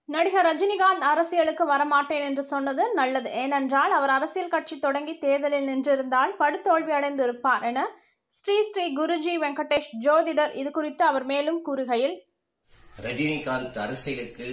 நடிகர் ரஜினிகாந்த் அரசியலுக்கு வரமாட்டேன் என்று சொன்னது நல்லது ஏனென்றால் அவர் அரசியல் கட்சி தொடங்கி தேர்தலில் நின்றிருந்தால் படுதோல்வி அடைந்து இருப்பார் என ஸ்ரீ ஸ்ரீ குருஜி வெங்கடேஷ் ஜோதிடர் இது குறித்து அவர் மேலும் கூறுகையில் ரஜினிகாந்த் அரசியலுக்கு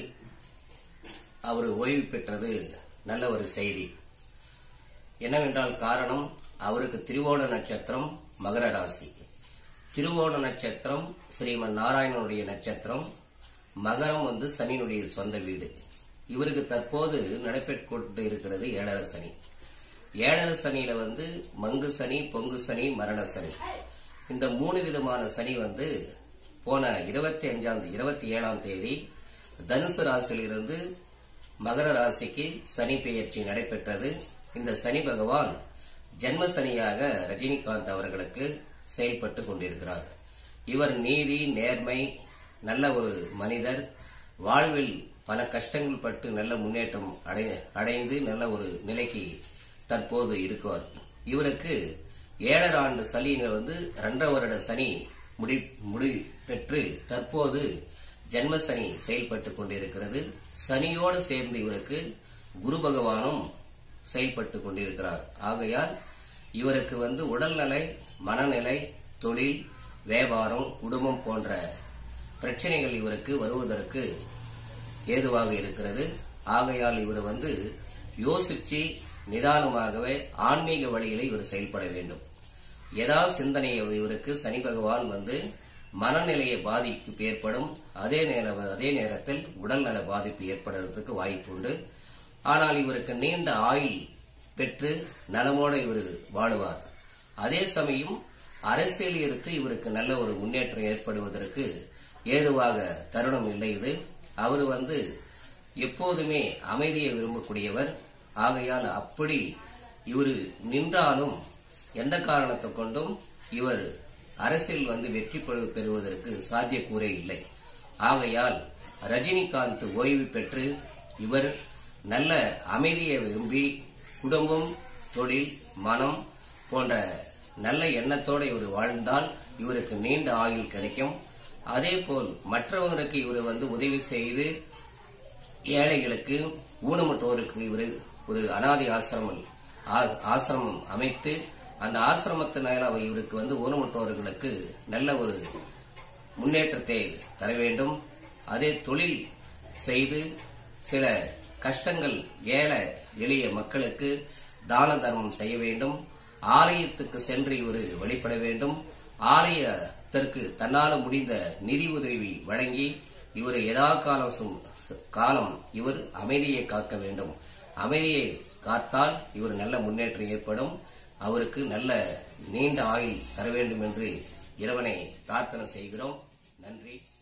அவர் ஓய்வு பெற்றது நல்ல ஒரு செய்தி என்னவென்றால் காரணம் அவருக்கு திருவோண நட்சத்திரம் மகர ராசி திருவோண நட்சத்திரம் ஸ்ரீமன் நாராயணனுடைய நட்சத்திரம் மகரம் வந்து சனியினுடைய சொந்த வீடு இவருக்கு தற்போது நடைபெற்று கொண்டு இருக்கிறது ஏழரை சனி ஏழரை சனியில வந்து மங்கு சனி பொங்கு சனி மரண சனி இந்த மூணு விதமான சனி வந்து போன இருபத்தி அஞ்சாம் இருபத்தி ஏழாம் தேதி தனுசு ராசியிலிருந்து மகர ராசிக்கு சனி பெயர்ச்சி நடைபெற்றது இந்த சனி பகவான் ஜென்ம சனியாக ரஜினிகாந்த் அவர்களுக்கு செயல்பட்டு கொண்டிருக்கிறார் இவர் நீதி நேர்மை நல்ல ஒரு மனிதர் வாழ்வில் பல கஷ்டங்கள் பட்டு நல்ல முன்னேற்றம் அடை- அடைந்து நல்ல ஒரு நிலைக்கு தற்போது இருக்குவார் இவருக்கு ஏழரை ஆண்டு சனியில வந்து இரண்டரை வருட சனி முடி முடி பெற்று தற்போது ஜென்ம சனி செயல்பட்டு கொண்டிருக்கிறது சனியோடு சேர்ந்து இவருக்கு குரு பகவானும் செயல்பட்டு கொண்டிருக்கிறார் ஆகையால் இவருக்கு வந்து உடல்நிலை மனநிலை தொழில் வியாபாரம் குடும்பம் போன்ற பிரச்சனைகள் இவருக்கு வருவதற்கு ஏதுவாக இருக்கிறது ஆகையால் இவர் வந்து யோசிச்சு நிதானமாகவே ஆன்மீக வழியில இவர் செயல்பட வேண்டும் எதா சிந்தனை இவருக்கு சனி பகவான் வந்து மனநிலையை பாதிப்பு ஏற்படும் அதே நேர அதே நேரத்தில் உடல்நல பாதிப்பு ஏற்படுறதுக்கு வாய்ப்புண்டு ஆனால் இவருக்கு நீண்ட ஆயுள் பெற்று நலமோட இவர் வாழுவார் அதே சமயம் அரசியல் இருக்கு இவருக்கு நல்ல ஒரு முன்னேற்றம் ஏற்படுவதற்கு ஏதுவாக தருணம் இல்லை இது அவர் வந்து எப்போதுமே அமைதியை விரும்பக்கூடியவர் ஆகையால் அப்படி இவர் நின்றாலும் எந்த காரணத்தை கொண்டும் இவர் அரசியல் வந்து வெற்றி பெறு- பெறுவதற்கு சாத்தியக்கூறே இல்லை ஆகையால் ரஜினிகாந்த் ஓய்வு பெற்று இவர் நல்ல அமைதியை விரும்பி குடும்பம் தொழில் மனம் போன்ற நல்ல எண்ணத்தோடு இவர் வாழ்ந்தால் இவருக்கு நீண்ட ஆயுள் கிடைக்கும் அதே போல் மற்றவங்களுக்கு இவர் வந்து உதவி செய்து ஏழைகளுக்கு ஊனமுற்றோருக்கு இவர் ஒரு அனாதை ஆசிரமம் ஆ- ஆசிரமம் அமைத்து அந்த ஆசிரமத்தினால அவர் இவருக்கு வந்து ஊனமுற்றோர்களுக்கு நல்ல ஒரு முன்னேற்றத்தை தர வேண்டும் அதே தொழில் செய்து சில கஷ்டங்கள் ஏழை எளிய மக்களுக்கு தான தர்மம் செய்ய வேண்டும் ஆலயத்துக்கு சென்று இவர் வழிபட வேண்டும் ஆலயத்திற்கு தன்னால முடிந்த நிதி உதவி வழங்கி இவர் எதா காலம் சும்- காலம் இவர் அமைதியை காக்க வேண்டும் அமைதியை காத்தால் இவர் நல்ல முன்னேற்றம் ஏற்படும் அவருக்கு நல்ல நீண்ட ஆயுள் தர வேண்டும் என்று இறைவனை பிரார்த்தனை செய்கிறோம் நன்றி